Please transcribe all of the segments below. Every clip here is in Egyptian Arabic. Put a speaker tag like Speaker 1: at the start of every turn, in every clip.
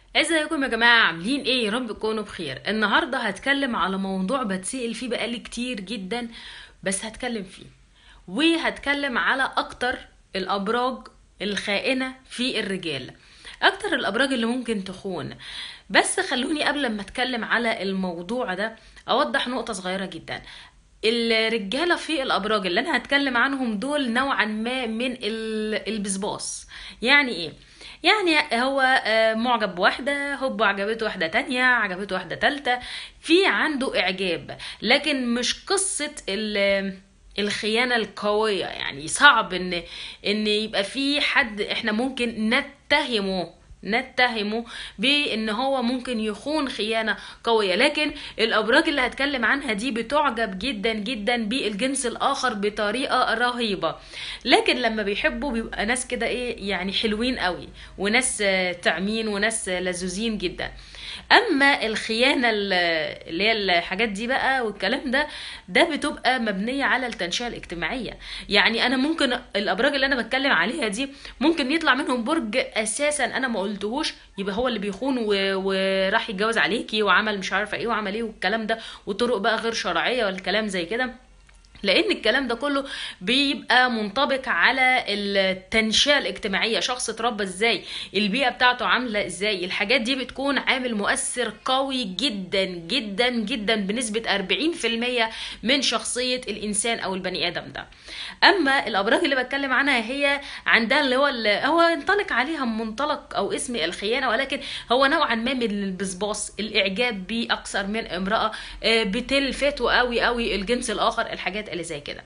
Speaker 1: ازيكم يا جماعة عاملين ايه يا رب تكونوا بخير النهاردة هتكلم على موضوع بتسأل فيه بقالي كتير جدا بس هتكلم فيه وهتكلم على اكتر الابراج الخائنة في الرجال اكتر الابراج اللي ممكن تخون بس خلوني قبل ما اتكلم على الموضوع ده اوضح نقطة صغيرة جدا الرجاله في الابراج اللي انا هتكلم عنهم دول نوعا ما من ال- البسباص يعني ايه يعني هو آه، معجب بواحدة هوب عجبته واحدة تانية عجبته واحدة تالتة في عنده إعجاب لكن مش قصة ال الخيانة القوية يعني صعب ان ان يبقى في حد احنا ممكن نتهمه نتهمه بان هو ممكن يخون خيانة قوية لكن الابراج اللي هتكلم عنها دي بتعجب جدا جدا بالجنس الاخر بطريقة رهيبة لكن لما بيحبوا بيبقى ناس كده ايه يعني حلوين قوي وناس آه، تعمين وناس آه، لذوذين جدا اما الخيانه ال- اللي هي الحاجات دي بقى والكلام ده ده بتبقى مبنيه على التنشئه الاجتماعيه يعني انا ممكن الابراج اللي انا بتكلم عليها دي ممكن يطلع منهم برج اساسا انا ما قلتهوش يبقى هو اللي بيخون و... وراح يتجوز عليكي وعمل مش عارفه ايه وعمل ايه والكلام ده وطرق بقى غير شرعيه والكلام زي كده لان الكلام ده كله بيبقى منطبق على التنشئه الاجتماعيه شخص اتربى ازاي البيئه بتاعته عامله ازاي الحاجات دي بتكون عامل مؤثر قوي جدا جدا جدا بنسبه 40% من شخصيه الانسان او البني ادم ده اما الابراج اللي بتكلم عنها هي عندها اللي هو اللي هو ينطلق عليها منطلق او اسم الخيانه ولكن هو نوعا ما من البسباص الاعجاب باكثر من امراه آه، بتلفته قوي قوي الجنس الاخر الحاجات اللي زي كده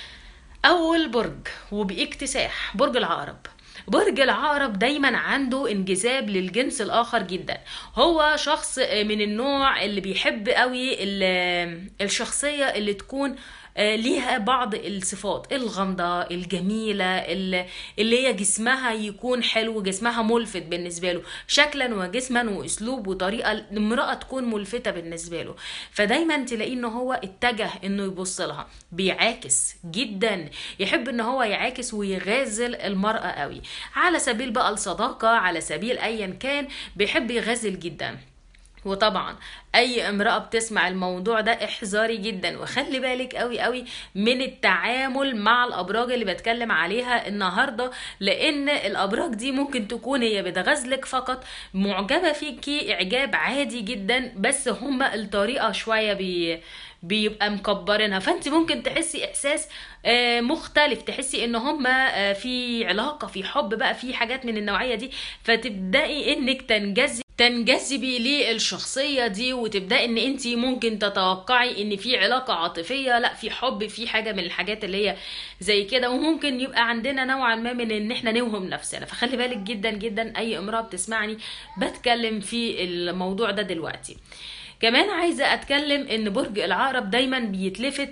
Speaker 1: اول برج وباكتساح برج العقرب برج العقرب دايما عنده انجذاب للجنس الاخر جدا هو شخص من النوع اللي بيحب قوي ال- الشخصيه اللي تكون آه، ليها بعض الصفات الغامضة الجميلة ال- اللي هي جسمها يكون حلو جسمها ملفت بالنسبة له شكلا وجسما واسلوب وطريقة امرأة تكون ملفتة بالنسبة له فدايما تلاقيه ان هو اتجه انه يبص لها بيعاكس جدا يحب ان هو يعاكس ويغازل المرأة قوي على سبيل بقى الصداقة على سبيل ايا كان بيحب يغازل جدا وطبعا اي امرأة بتسمع الموضوع ده احذري جدا وخلي بالك قوي قوي من التعامل مع الابراج اللي بتكلم عليها النهاردة لان الابراج دي ممكن تكون هي بتغزلك فقط معجبة فيكي اعجاب عادي جدا بس هما الطريقة شوية بي بيبقى مكبرينها فانت ممكن تحسي احساس آه، مختلف تحسي ان هما آه، في علاقة في حب بقى في حاجات من النوعية دي فتبدأي انك تنجذبي تنجذبي للشخصية دي وتبدأي ان انت ممكن تتوقعي ان في علاقة عاطفية لا في حب في حاجة من الحاجات اللي هي زي كده وممكن يبقى عندنا نوعا ما من ان احنا نوهم نفسنا فخلي بالك جدا جدا اي امرأة بتسمعني بتكلم في الموضوع ده دلوقتي كمان عايزة أتكلم إن برج العقرب دايما بيتلفت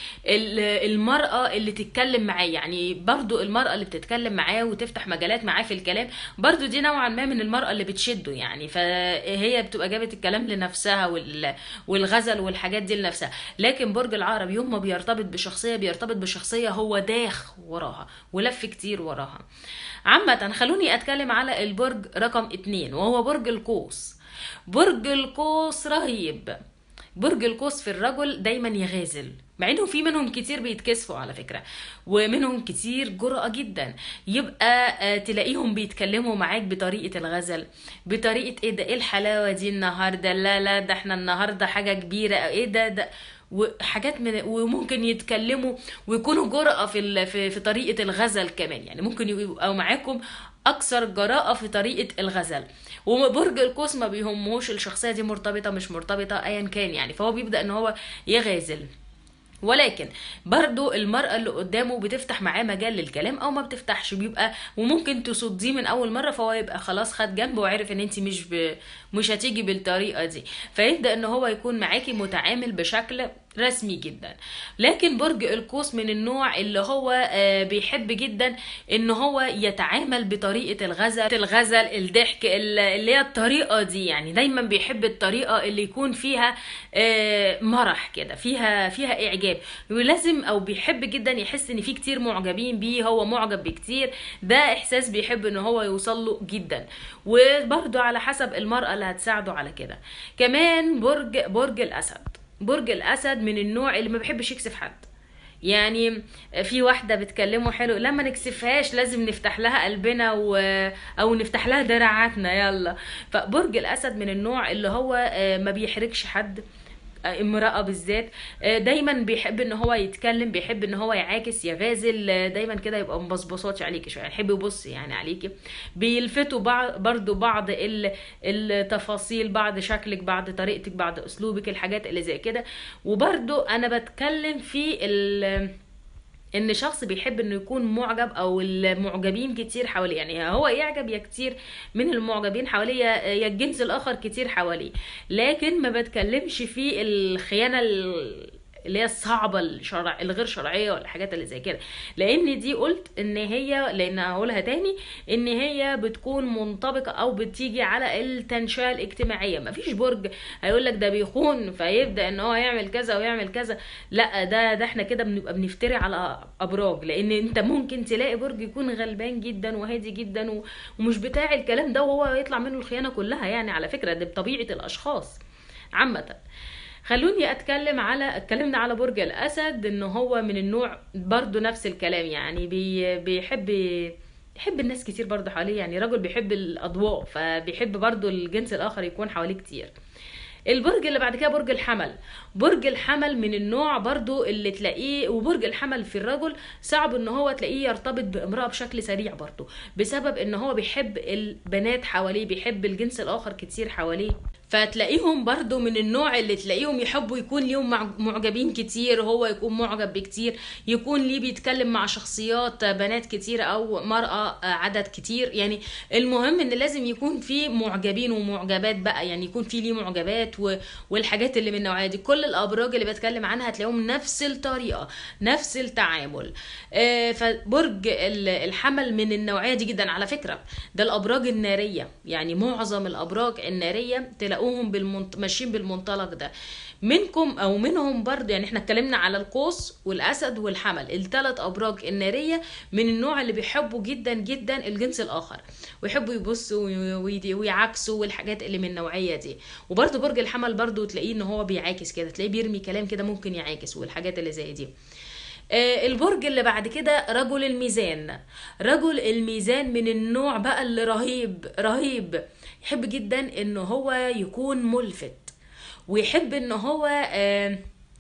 Speaker 1: للمرأة اللي تتكلم معاه يعني برضو المرأة اللي بتتكلم معاه وتفتح مجالات معاه في الكلام برضو دي نوعا ما من المرأة اللي بتشده يعني فهي بتبقى جابت الكلام لنفسها وال- والغزل والحاجات دي لنفسها لكن برج العقرب يوم ما بيرتبط بشخصية بيرتبط بشخصية هو داخ وراها ولف كتير وراها عامة خلوني أتكلم على البرج رقم اتنين وهو برج القوس برج القوس رهيب برج القوس في الرجل دايما يغازل مع انه في منهم كتير بيتكسفوا على فكرة ومنهم كتير جرأة جدا يبقى آه، تلاقيهم بيتكلموا معاك بطريقة الغزل بطريقة ايه ده ايه الحلاوة دي النهاردة لا لا ده احنا النهاردة حاجة كبيرة ايه ده ده وحاجات من وممكن يتكلموا ويكونوا جرأة في ال... في في طريقة الغزل كمان يعني ممكن يبقوا معاكم اكثر جراءة في طريقة الغزل وبرج القوس ما بيهموش الشخصية دي مرتبطة مش مرتبطة ايا كان يعني فهو بيبدأ ان هو يغازل ولكن برضو المرأة اللي قدامه بتفتح معاه مجال للكلام او ما بتفتحش بيبقى وممكن تصديه من اول مرة فهو يبقى خلاص خد جنبه وعرف ان انت مش ب... مش هتيجي بالطريقة دي فيبدأ ان هو يكون معاكي متعامل بشكل رسمي جدا لكن برج القوس من النوع اللي هو آه، بيحب جدا ان هو يتعامل بطريقة الغزل الغزل الضحك ال- اللي هي الطريقة دي يعني دايما بيحب الطريقة اللي يكون فيها آه، مرح كده فيها فيها اعجاب ولازم او بيحب جدا يحس ان في كتير معجبين بيه هو معجب بكتير ده احساس بيحب ان هو يوصل له جدا وبرضه على حسب المرأة اللي هتساعده على كده كمان برج برج الاسد برج الاسد من النوع اللي ما بيحبش يكسف حد يعني في واحدة بتكلمه حلو لما نكسفهاش لازم نفتح لها قلبنا و... او نفتح لها دراعاتنا يلا فبرج الاسد من النوع اللي هو آه، ما بيحرجش حد آه، امرأة بالذات آه، دايما بيحب ان هو يتكلم بيحب ان هو يعاكس يغازل آه، دايما كده يبقى مبصبصاتش عليكي شويه يحب يبص يعني عليكي بيلفتوا بعض برضو بعض ال- التفاصيل بعض شكلك بعض طريقتك بعض اسلوبك الحاجات اللي زي كده وبرضو انا بتكلم في ال ان شخص بيحب انه يكون معجب او المعجبين كتير حواليه يعني هو يعجب يا كتير من المعجبين حواليه يا يا الجنس الاخر كتير حواليه لكن ما بتكلمش في الخيانه ال- اللي هي الصعبه الشرع الغير شرعيه ولا الحاجات اللي زي كده لان دي قلت ان هي لان هقولها تاني ان هي بتكون منطبقه او بتيجي على التنشئه الاجتماعيه مفيش برج هيقول لك ده بيخون فيبدا ان هو يعمل كذا ويعمل كذا لا ده ده احنا كده بنبقى بنفتري على ابراج لان انت ممكن تلاقي برج يكون غلبان جدا وهادي جدا و- ومش بتاع الكلام ده وهو يطلع منه الخيانه كلها يعني على فكره ده بطبيعه الاشخاص عامه خلوني اتكلم على اتكلمنا على برج الاسد ان هو من النوع برضو نفس الكلام يعني بي بيحب يحب الناس كتير برضو حواليه يعني راجل بيحب الاضواء فبيحب برضو الجنس الاخر يكون حواليه كتير البرج اللي بعد كده برج الحمل برج الحمل من النوع برضو اللي تلاقيه وبرج الحمل في الرجل صعب ان هو تلاقيه يرتبط بامرأة بشكل سريع برضو بسبب ان هو بيحب البنات حواليه بيحب الجنس الاخر كتير حواليه فتلاقيهم برضو من النوع اللي تلاقيهم يحبوا يكون ليهم مع- معجبين كتير هو يكون معجب بكتير يكون ليه بيتكلم مع شخصيات بنات كتير او مرأة عدد كتير يعني المهم ان لازم يكون في معجبين ومعجبات بقى يعني يكون في ليه معجبات و... والحاجات اللي من النوعية دي كل الابراج اللي بتكلم عنها هتلاقيهم نفس الطريقة نفس التعامل آه، فبرج ال- الحمل من النوعية دي جدا على فكرة ده الابراج النارية يعني معظم الابراج النارية تلاقوهم بالمنط... ماشيين بالمنطلق ده منكم او منهم برضه يعني احنا اتكلمنا على القوس والاسد والحمل الثلاث ابراج الناريه من النوع اللي بيحبوا جدا جدا الجنس الاخر ويحبوا يبصوا وي- وي- ويعاكسوا والحاجات اللي من النوعيه دي وبرضه برج الحمل برضه تلاقيه ان هو بيعاكس كده تلاقيه بيرمي كلام كده ممكن يعاكس والحاجات اللي زي دي آه، البرج اللي بعد كده رجل الميزان رجل الميزان من النوع بقى اللي رهيب رهيب يحب جدا ان هو يكون ملفت ويحب ان هو آه،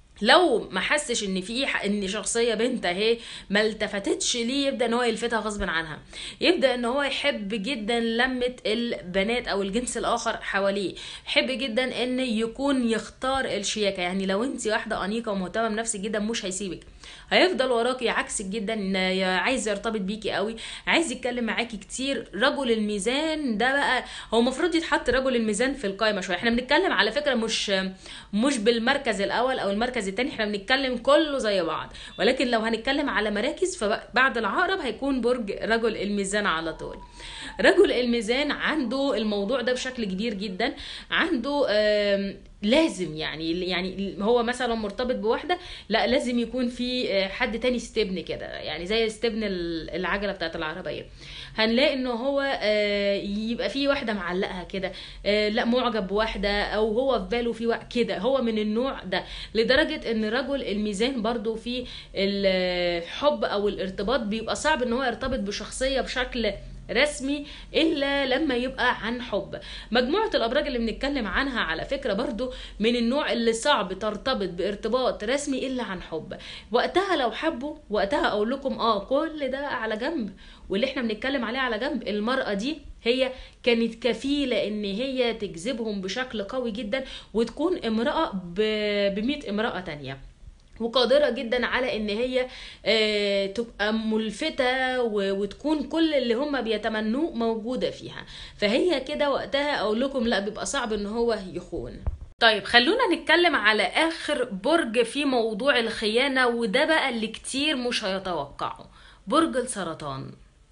Speaker 1: لو ما حسش ان في ح- ان شخصيه بنت اهي ما التفتتش ليه يبدا ان هو يلفتها غصب عنها يبدا ان هو يحب جدا لمه البنات او الجنس الاخر حواليه يحب جدا ان يكون يختار الشياكه يعني لو انت واحده انيقه ومهتمه بنفسك جدا مش هيسيبك هيفضل وراكي عكسك جدا إن ي- عايز يرتبط بيكي قوي عايز يتكلم معاكي كتير رجل الميزان ده بقى هو المفروض يتحط رجل الميزان في القائمه شويه احنا بنتكلم على فكره مش مش بالمركز الاول او المركز الثاني احنا بنتكلم كله زي بعض ولكن لو هنتكلم على مراكز فبعد العقرب هيكون برج رجل الميزان على طول رجل الميزان عنده الموضوع ده بشكل كبير جدا عنده آم، لازم يعني يعني هو مثلا مرتبط بواحده لا لازم يكون في آه، حد تاني استبن كده يعني زي استبن ال- العجله بتاعت العربيه هنلاقي ان هو آه، يبقى في واحده معلقها كده آه، لا معجب بواحده او هو في باله في وا- كده هو من النوع ده لدرجه ان رجل الميزان برضو في الحب او الارتباط بيبقى صعب ان هو يرتبط بشخصيه بشكل رسمي الا لما يبقى عن حب مجموعه الابراج اللي بنتكلم عنها على فكره برضو من النوع اللي صعب ترتبط بارتباط رسمي الا عن حب وقتها لو حبوا وقتها اقول لكم اه كل ده على جنب واللي احنا بنتكلم عليه على جنب المرأة دي هي كانت كفيلة ان هي تجذبهم بشكل قوي جدا وتكون امرأة ب 100 امرأة تانية وقادرة جدا على ان هي آه، تبقى ملفتة و- وتكون كل اللي هم بيتمنوه موجودة فيها فهي كده وقتها اقول لكم لا بيبقى صعب ان هو يخون طيب خلونا نتكلم على اخر برج في موضوع الخيانة وده بقى اللي كتير مش هيتوقعه برج السرطان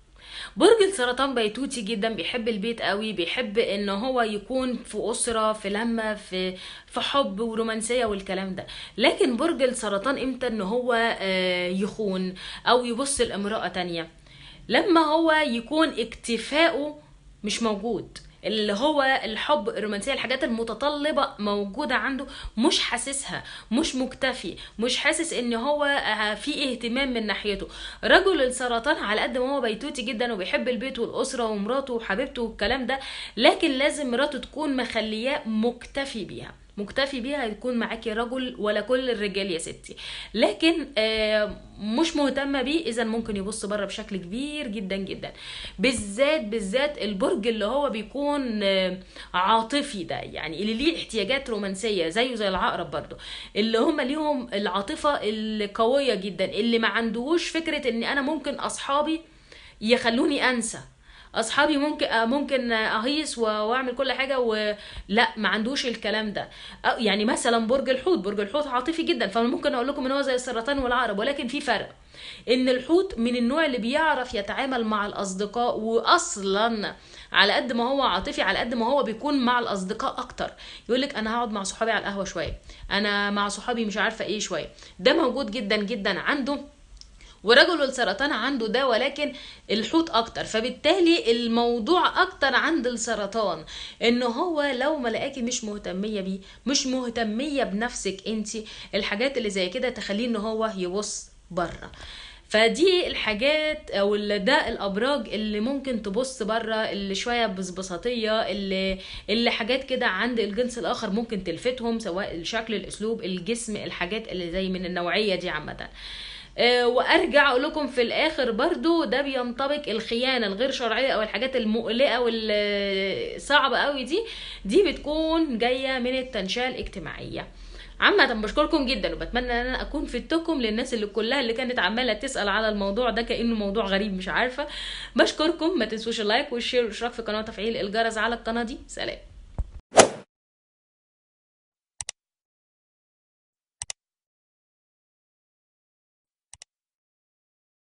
Speaker 1: برج السرطان بيتوتي جدا بيحب البيت قوي بيحب ان هو يكون في اسره في لمه في في حب ورومانسيه والكلام ده لكن برج السرطان امتى ان هو آه، يخون او يبص لامراه تانية لما هو يكون اكتفاؤه مش موجود اللي هو الحب الرومانسيه الحاجات المتطلبه موجوده عنده مش حاسسها مش مكتفي مش حاسس ان هو آه، في اهتمام من ناحيته رجل السرطان على قد ما هو بيتوتي جدا وبيحب البيت والاسره ومراته وحبيبته والكلام ده لكن لازم مراته تكون مخلياه مكتفي بيها مكتفي بيها يكون معاكي رجل ولا كل الرجال يا ستي لكن آه، مش مهتمه بيه اذا ممكن يبص بره بشكل كبير جدا جدا بالذات بالذات البرج اللي هو بيكون آه، عاطفي ده يعني اللي ليه احتياجات رومانسيه زيه زي العقرب برضه اللي هم ليهم العاطفه القويه جدا اللي ما عندهوش فكره ان انا ممكن اصحابي يخلوني انسى اصحابي ممكن آه، ممكن اهيص و- واعمل كل حاجه ولا ما عندوش الكلام ده أو يعني مثلا برج الحوت برج الحوت عاطفي جدا فممكن اقول لكم ان هو زي السرطان والعقرب ولكن في فرق ان الحوت من النوع اللي بيعرف يتعامل مع الاصدقاء واصلا على قد ما هو عاطفي على قد ما هو بيكون مع الاصدقاء اكتر يقول لك انا هقعد مع صحابي على القهوه شويه انا مع صحابي مش عارفه ايه شويه ده موجود جدا جدا عنده ورجل السرطان عنده ده ولكن الحوت اكتر فبالتالي الموضوع اكتر عند السرطان ان هو لو ما لقاكي مش مهتميه بيه مش مهتميه بنفسك انتي الحاجات اللي زي كده تخليه ان هو يبص بره فدي الحاجات او ال- ده الابراج اللي ممكن تبص بره اللي شويه بسبساطيه اللي اللي حاجات كده عند الجنس الاخر ممكن تلفتهم سواء الشكل الاسلوب الجسم الحاجات اللي زي من النوعيه دي عامه آه، وارجع اقول لكم في الاخر برضو ده بينطبق الخيانه الغير شرعيه او الحاجات المقلقه والصعبه قوي دي دي بتكون جايه من التنشئه الاجتماعيه عامة بشكركم جدا وبتمنى ان انا اكون فدتكم للناس اللي كلها اللي كانت عماله تسال على الموضوع ده كانه موضوع غريب مش عارفه بشكركم ما تنسوش اللايك والشير والاشتراك في القناه وتفعيل الجرس على القناه دي سلام